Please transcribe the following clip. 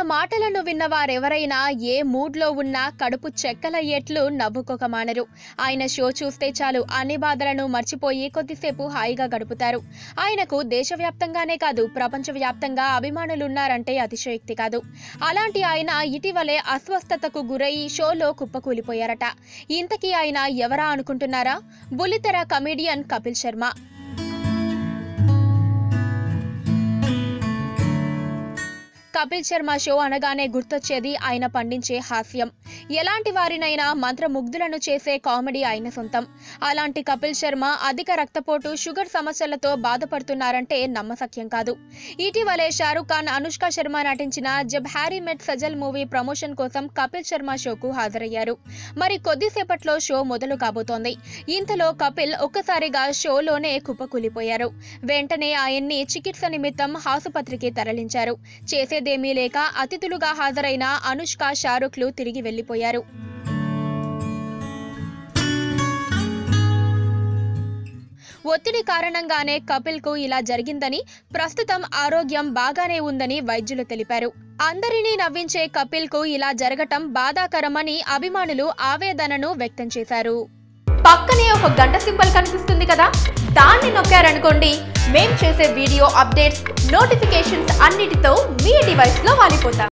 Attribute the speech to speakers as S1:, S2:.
S1: మాటలను విన్న వారెవరైనా ఏ మూడ్లో ఉన్నా కడుపు చెక్కలయ్యేట్లు నవ్వుకోక మానరు ఆయన షో చూస్తే చాలు అన్ని బాధలను మర్చిపోయి కొద్దిసేపు హాయిగా గడుపుతారు ఆయనకు దేశవ్యాప్తంగానే కాదు ప్రపంచవ్యాప్తంగా అభిమానులున్నారంటే అతిశయోక్తి కాదు అలాంటి ఆయన ఇటీవలే అస్వస్థతకు గురై షోలో కుప్పకూలిపోయారట ఇంతకీ ఆయన ఎవరా అనుకుంటున్నారా బుల్లితెర కమెడియన్ కపిల్ శర్మ కపిల్ శర్మ షో అనగానే గుర్తొచ్చేది ఆయన పండించే హాస్యం ఎలాంటి వారినైనా మంత్రముగ్ధులను చేసే కామెడీ ఆయన సొంతం అలాంటి కపిల్ శర్మ అధిక రక్తపోటు షుగర్ సమస్యలతో బాధపడుతున్నారంటే నమ్మసక్యం కాదు ఇటీవలే షారుఖ్ ఖాన్ అనుష్క శర్మ నటించిన Jab Harry met Sejal movie promotion కోసం కపిల్ శర్మ షోకు హాజరయ్యారు మరి కొద్దిసేపట్లో షో మొదలు కాబోతోంది ఇంతలో కపిల్ ఒక్కసారిగా షోలోనే కుప్పకూలిపోయారు వెంటనే ఆయన్ని చికిత్స నిమిత్తం ఆసుపత్రికి తరలించారు చేసేదేమీ లేక అతిథులుగా హాజరైన అనుష్క షారుఖ్లు తిరిగి వెళ్లిపోయారు ఒత్తిడి కారణంగానే కపిల్ కు ఇలా జరిగిందని ప్రస్తుతం ఆరోగ్యం బాగానే ఉందని వైద్యులు తెలిపారు అందరినీ నవ్వించే కపిల్ కు ఇలా జరగటం బాధాకరమని అభిమానులు ఆవేదనను వ్యక్తం చేశారు
S2: పక్కనే ఒక గంట సింబల్ కనిపిస్తుంది కదా దాన్ని నొక్కారనుకోండి మేం చేసే వీడియో అప్డేట్స్ నోటిఫికేషన్స్ అన్నిటితో మీ డివైస్లో వాలిపోతాం